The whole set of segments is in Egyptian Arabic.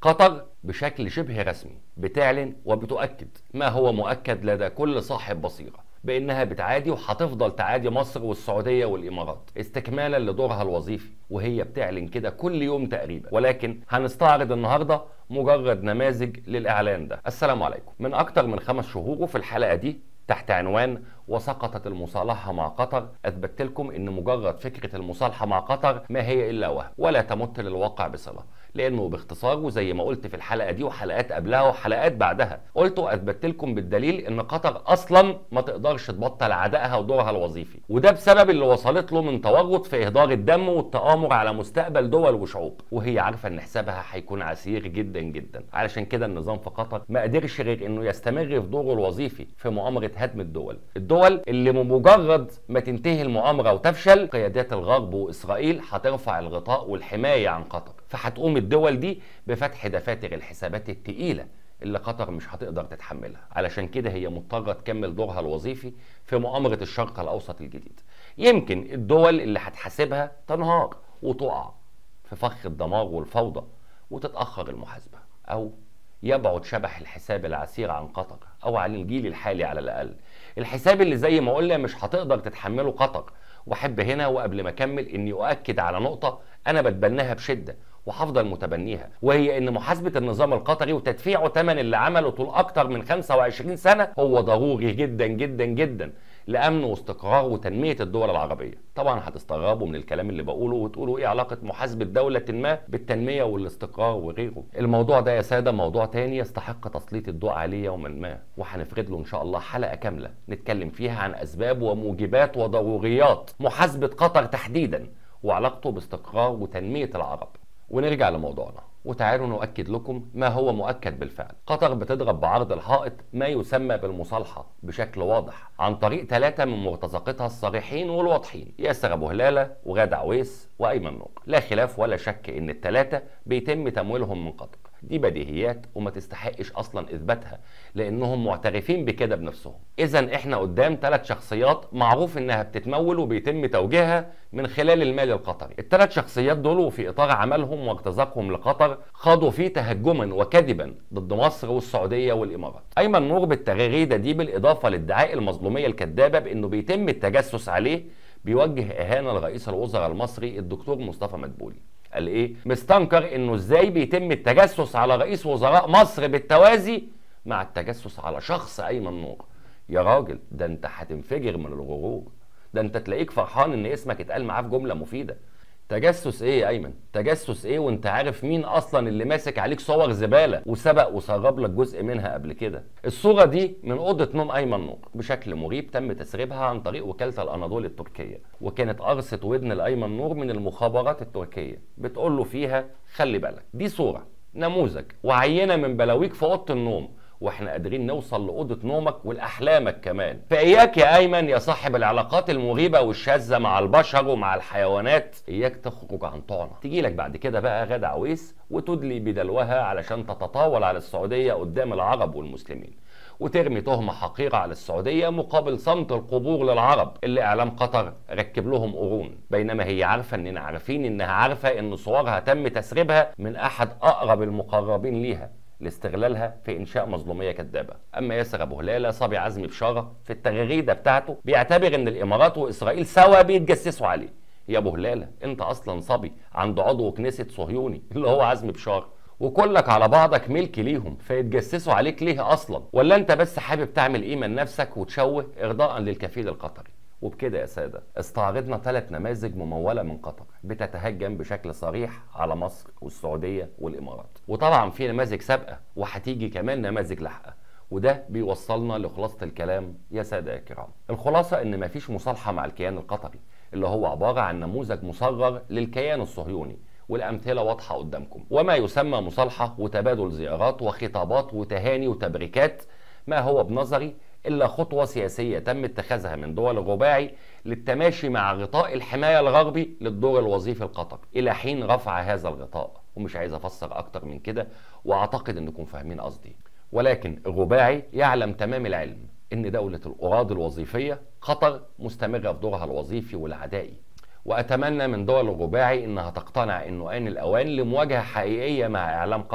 قطر بشكل شبه رسمي بتعلن وبتؤكد ما هو مؤكد لدى كل صاحب بصيره بانها بتعادي وهتفضل تعادي مصر والسعوديه والامارات استكمالا لدورها الوظيفي وهي بتعلن كده كل يوم تقريبا ولكن هنستعرض النهارده مجرد نماذج للاعلان ده السلام عليكم من اكتر من خمس شهور وفي الحلقه دي تحت عنوان وسقطت المصالحة مع قطر أثبت لكم أن مجرد فكرة المصالحة مع قطر ما هي إلا وهم ولا تمت للواقع بصلة لأنه باختصار وزي ما قلت في الحلقة دي وحلقات قبلها وحلقات بعدها قلت وأثبت لكم بالدليل أن قطر أصلا ما تقدرش تبطل عدائها ودورها الوظيفي وده بسبب اللي وصلت له من تورط في إهدار الدم والتآمر على مستقبل دول وشعوب وهي عارفة أن حسابها هيكون عسير جدا جدا علشان كده النظام في قطر ما قدرش غير أنه يستمر في دوره الوظيفي في مؤامرة هدم الدول الدول اللي بمجرد ما تنتهي المؤامرة وتفشل قيادات الغرب وإسرائيل هترفع الغطاء والحماية عن قطر فهتقوم الدول دي بفتح دفاتر الحسابات التقيلة اللي قطر مش هتقدر تتحملها علشان كده هي مضطرة تكمل دورها الوظيفي في مؤامرة الشرق الأوسط الجديد يمكن الدول اللي هتحاسبها تنهار وتقع في فخ الدمار والفوضى وتتأخر المحاسبة أو يبعد شبح الحساب العسير عن قطر او عن الجيل الحالي على الاقل الحساب اللي زي ما قلنا مش هتقدر تتحمله قطر واحب هنا وقبل ما اكمل اني اؤكد على نقطه انا بتبناها بشده وهفضل متبنيها وهي ان محاسبه النظام القطري وتدفيعه ثمن اللي عمله طول اكتر من 25 سنه هو ضروري جدا جدا جدا لامن واستقرار وتنميه الدول العربيه طبعا هتستغربوا من الكلام اللي بقوله وتقولوا ايه علاقه محاسبه دوله ما بالتنميه والاستقرار وغيره الموضوع ده يا ساده موضوع تاني يستحق تسليط الضوء عليه يوما ما وهنفرد له ان شاء الله حلقه كامله نتكلم فيها عن اسباب وموجبات وضروريات محاسبه قطر تحديدا وعلاقته باستقرار وتنميه العرب ونرجع لموضوعنا وتعالوا نؤكد لكم ما هو مؤكد بالفعل قطر بتضرب بعرض الحائط ما يسمى بالمصالحة بشكل واضح عن طريق ثلاثة من مرتزقتها الصريحين والواضحين ياسر أبو هلالة وغادة عويس وأيمن نور لا خلاف ولا شك إن الثلاثة بيتم تمويلهم من قطر دي بديهيات وما تستحقش اصلا اثباتها لانهم معترفين بكده بنفسهم اذا احنا قدام ثلاث شخصيات معروف انها بتتمول وبيتم توجيهها من خلال المال القطري الثلاث شخصيات دول وفي اطار عملهم وارتزاقهم لقطر خاضوا فيه تهجما وكذبا ضد مصر والسعوديه والامارات ايمن نور بالتغريده دي بالاضافه للدعاء المظلوميه الكذابه بانه بيتم التجسس عليه بيوجه اهانه لرئيس الوزراء المصري الدكتور مصطفى مدبولي قال ايه مستنكر انه ازاي بيتم التجسس على رئيس وزراء مصر بالتوازي مع التجسس على شخص ايمن نور يا راجل ده انت هتنفجر من الغرور ده انت تلاقيك فرحان ان اسمك اتقال معاه في جمله مفيده تجسس ايه يا ايمن تجسس ايه وانت عارف مين اصلا اللي ماسك عليك صور زباله وسبق وسرب لك جزء منها قبل كده الصوره دي من اوضه نوم ايمن نور بشكل مريب تم تسريبها عن طريق وكاله الاناضول التركيه وكانت قرصه ودن الايمن نور من المخابرات التركيه بتقول له فيها خلي بالك دي صوره نموذج وعينه من بلاويك في اوضه النوم واحنا قادرين نوصل لاوضه نومك ولاحلامك كمان فاياك يا ايمن يا صاحب العلاقات المريبه والشاذه مع البشر ومع الحيوانات اياك تخرج عن طعنه تيجي لك بعد كده بقى غدا عويس وتدلي بدلوها علشان تتطاول على السعوديه قدام العرب والمسلمين وترمي تهمة حقيرة على السعودية مقابل صمت القبور للعرب اللي إعلام قطر ركب لهم قرون بينما هي عارفة إننا عارفين إنها عارفة إن صورها تم تسريبها من أحد أقرب المقربين ليها لاستغلالها في انشاء مظلوميه كذابه اما ياسر ابو هلاله صبي عزمي بشاره في التغريده بتاعته بيعتبر ان الامارات واسرائيل سوا بيتجسسوا عليه يا ابو هلاله انت اصلا صبي عنده عضو كنيسه صهيوني اللي هو عزمي بشاره وكلك على بعضك ملك ليهم فيتجسسوا عليك ليه اصلا ولا انت بس حابب تعمل قيمه لنفسك وتشوه ارضاء للكفيل القطري وبكده يا ساده استعرضنا ثلاث نماذج مموله من قطر بتتهجم بشكل صريح على مصر والسعوديه والامارات وطبعا في نماذج سابقه وهتيجي كمان نماذج لاحقه وده بيوصلنا لخلاصه الكلام يا ساده يا كرام الخلاصه ان مفيش مصالحه مع الكيان القطري اللي هو عباره عن نموذج مصغر للكيان الصهيوني والامثله واضحه قدامكم وما يسمى مصالحه وتبادل زيارات وخطابات وتهاني وتبريكات ما هو بنظري الا خطوه سياسيه تم اتخاذها من دول الرباعي للتماشي مع غطاء الحمايه الغربي للدور الوظيفي القطري الى حين رفع هذا الغطاء ومش عايز افسر اكتر من كده واعتقد انكم فاهمين قصدي ولكن الرباعي يعلم تمام العلم ان دوله الاراضي الوظيفيه قطر مستمره في دورها الوظيفي والعدائي واتمنى من دول الرباعي انها تقتنع انه ان الاوان لمواجهه حقيقيه مع اعلام قطر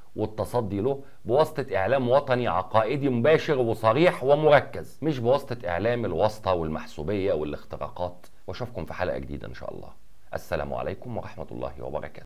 والتصدي له بواسطة إعلام وطني عقائدي مباشر وصريح ومركز مش بواسطة إعلام الواسطة والمحسوبية والاختراقات وأشوفكم في حلقة جديدة إن شاء الله السلام عليكم ورحمة الله وبركاته